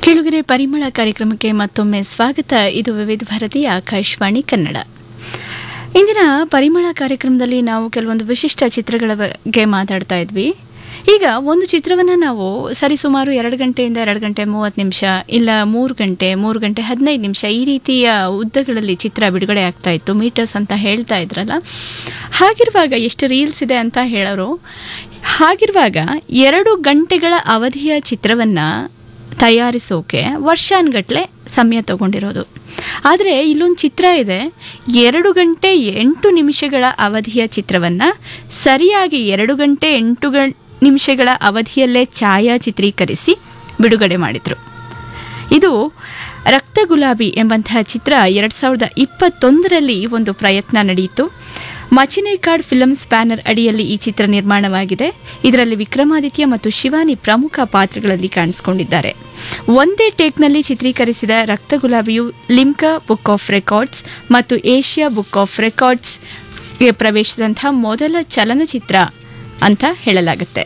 ಕೆಳಗರೆ ಪರಿಮಳ ಕಾರ್ಯಕ್ರಮಕ್ಕೆ ಮತ್ತೊಮ್ಮೆ ಸ್ವಾಗತ ಇದು ವಿವಿಧ ಭಾರತಿ ಆಕಾಶವಾಣಿ ಕನ್ನಡ ಇಂದಿನ ಪರಿಮಳ ಕಾರ್ಯಕ್ರಮದಲ್ಲಿ ನಾವು ಕೆಲವೊಂದು ವಿಶಿಷ್ಟ ಚಿತ್ರಗಳ ಬಗ್ಗೆ ಮಾತಾಡ್ತಾ ಇದ್ವಿ ಈಗ ಒಂದು ಚಿತ್ರವನ್ನು ನಾವು ಸರಿಸುಮಾರು ಎರಡು ಗಂಟೆಯಿಂದ ಎರಡು ಗಂಟೆ ಮೂವತ್ತು ನಿಮಿಷ ಇಲ್ಲ ಮೂರು ಗಂಟೆ ಮೂರು ಗಂಟೆ ಹದಿನೈದು ನಿಮಿಷ ಈ ರೀತಿಯ ಉದ್ದಗಳಲ್ಲಿ ಚಿತ್ರ ಬಿಡುಗಡೆ ಆಗ್ತಾ ಇತ್ತು ಮೀಟರ್ಸ್ ಅಂತ ಹೇಳ್ತಾ ಇದ್ರಲ್ಲ ಹಾಗಿರುವಾಗ ಎಷ್ಟು ರೀಲ್ಸ್ ಇದೆ ಅಂತ ಹೇಳೋರು ಹಾಗಿರುವಾಗ ಎರಡು ಗಂಟೆಗಳ ಅವಧಿಯ ಚಿತ್ರವನ್ನು ತಯಾರಿಸೋಕೆ ವರ್ಷಾನ್ಗಟ್ಲೆ ಸಮಯ ತಗೊಂಡಿರೋದು ಆದರೆ ಇಲ್ಲೊಂದು ಚಿತ್ರ ಇದೆ ಎರಡು ಗಂಟೆ ಎಂಟು ನಿಮಿಷಗಳ ಅವಧಿಯ ಚಿತ್ರವನ್ನು ಸರಿಯಾಗಿ ಎರಡು ಗಂಟೆ ಎಂಟು ಗಂ ನಿಮಿಷಗಳ ಅವಧಿಯಲ್ಲೇ ಛಾಯಾಚಿತ್ರೀಕರಿಸಿ ಬಿಡುಗಡೆ ಮಾಡಿದರು ಇದು ರಕ್ತ ಗುಲಾಬಿ ಎಂಬಂತಹ ಚಿತ್ರ ಎರಡು ಸಾವಿರದ ಇಪ್ಪತ್ತೊಂದರಲ್ಲಿ ಒಂದು ಪ್ರಯತ್ನ ನಡೆಯಿತು ಮಚಿನೇಕಾಡ್ ಫಿಲ್ಮ್ಸ್ ಬ್ಯಾನರ್ ಅಡಿಯಲ್ಲಿ ಈ ಚಿತ್ರ ನಿರ್ಮಾಣವಾಗಿದೆ ಇದರಲ್ಲಿ ವಿಕ್ರಮಾದಿತ್ಯ ಮತ್ತು ಶಿವಾನಿ ಪ್ರಮುಖ ಪಾತ್ರಗಳಲ್ಲಿ ಕಾಣಿಸಿಕೊಂಡಿದ್ದಾರೆ ಒಂದೇ ಟೇಕ್ನಲ್ಲಿ ಚಿತ್ರೀಕರಿಸಿದ ರಕ್ತ ಗುಲಾಬಿಯು ಲಿಮ್ಕಾ ಬುಕ್ ಆಫ್ ರೆಕಾರ್ಡ್ಸ್ ಮತ್ತು ಏಷ್ಯಾ ಬುಕ್ ಆಫ್ ರೆಕಾರ್ಡ್ಸ್ಗೆ ಪ್ರವೇಶಿಸಿದಂತಹ ಮೊದಲ ಚಲನಚಿತ್ರ ಅಂತ ಹೇಳಲಾಗುತ್ತೆ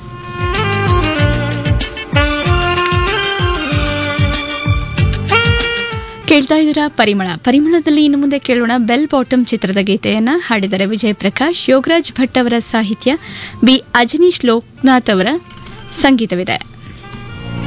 ಕೇಳ್ತಾ ಇದ್ದೀರಾ ಪರಿಮಳ ಪರಿಮಳದಲ್ಲಿ ಇನ್ನು ಮುಂದೆ ಕೇಳೋಣ ಬೆಲ್ ಬಾಟಮ್ ಚಿತ್ರದ ಗೀತೆಯನ್ನು ಹಾಡಿದರೆ ವಿಜಯ್ ಪ್ರಕಾಶ್ ಯೋಗರಾಜ್ ಭಟ್ ಅವರ ಸಾಹಿತ್ಯ ಬಿ ಅಜನೀಶ್ ಲೋಕನಾಥ್ ಅವರ ಸಂಗೀತವಿದೆ